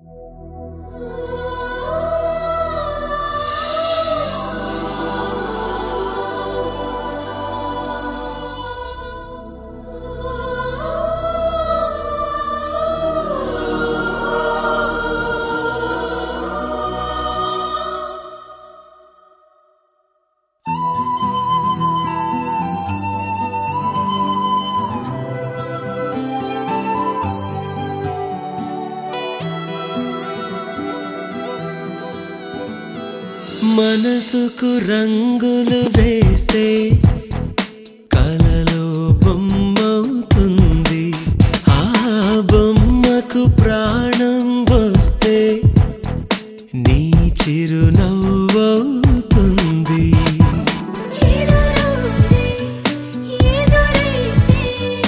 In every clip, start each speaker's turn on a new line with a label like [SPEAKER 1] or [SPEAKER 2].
[SPEAKER 1] మనసుకు రంగులు వేస్తే కలలో బొమ్మవుతుంది ఆ బొమ్మకు ప్రాణం వస్తే నీ చిరునవ్వవుతుంది
[SPEAKER 2] చిరునవ్వే ఎదురైతే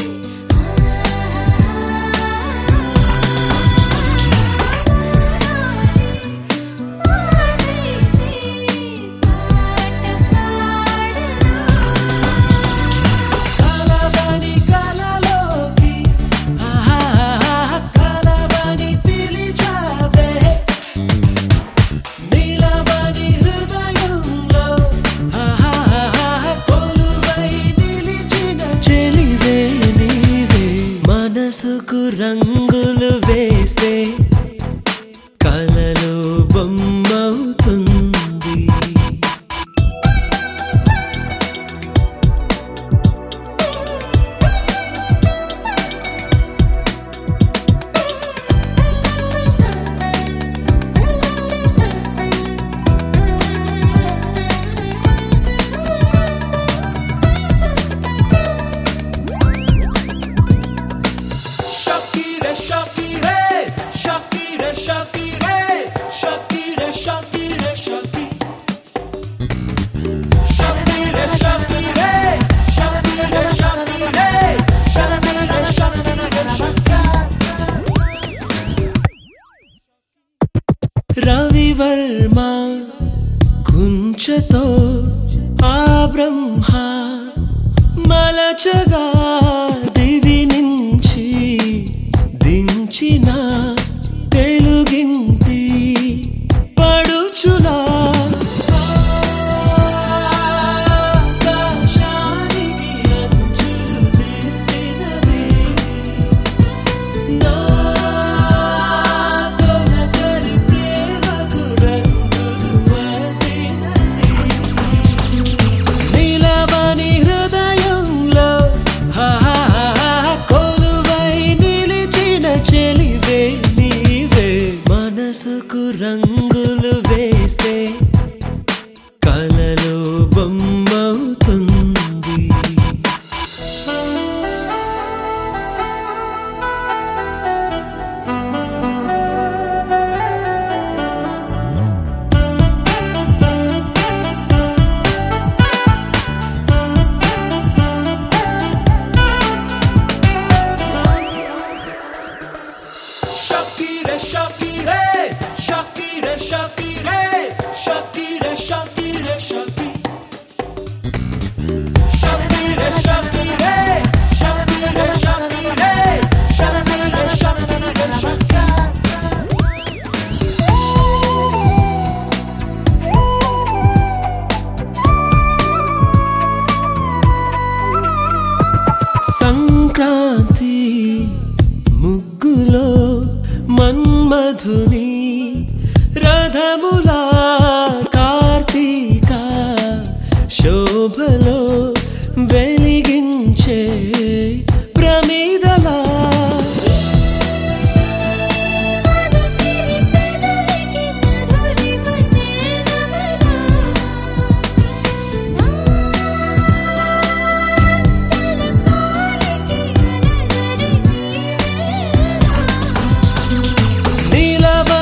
[SPEAKER 1] కలవని కలలోకి ఆహా కలవని పిలిచావే నీలవని హృదయంలో ఆహా కొలువై నిలిచిన చెలివే నీవే మనసుకు రంగులు వేస్తే కలలో బొమ్మవుతుంది Shakire, Shakire, Shakire, Shakire, Shakire, Shakire, Shakire. Shakire, Shakire, Shakire, Shakire, Shakire, Shakire. Ravi Varma కుంచతో ఆ బ్రహ్మ మలచగా దివి నుంచి దించిన తెలుగింటి పడుచులా ఆకాశానికి అంచులు దిద్దినది. నా తొలకరి ప్రేమకు రంగులు అద్దినది. నీలవని హృదయంలో ఆహా కొలువై నిలిచిన చెలివే నీవే మనసుకు రంగులు వేస్తే కలలో బొమ్మవుతుంది Shakire, Shakire, Shakire, Shakire, Shakire, Shakire, Shakire. Shakire, Shakire, Shakire, Shakire, Shakire, Shakire, Shakire. Sankranti ముగ్గులో మన్మధుని రథములా కార్తీక శోభలో వెలిగించే ప్రమిదలా
[SPEAKER 2] మనసిరి పెదవికి మధురిమ నేనవనా
[SPEAKER 1] నీలవ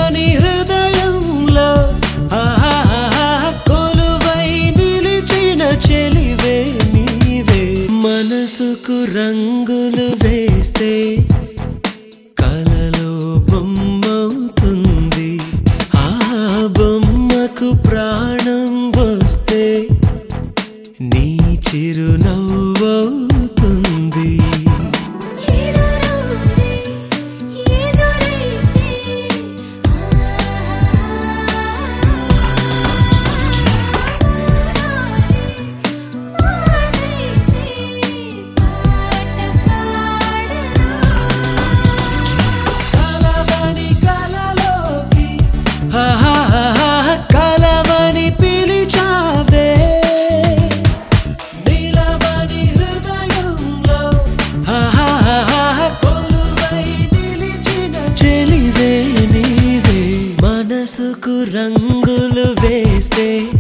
[SPEAKER 1] మనసుకు రంగులు వేస్తే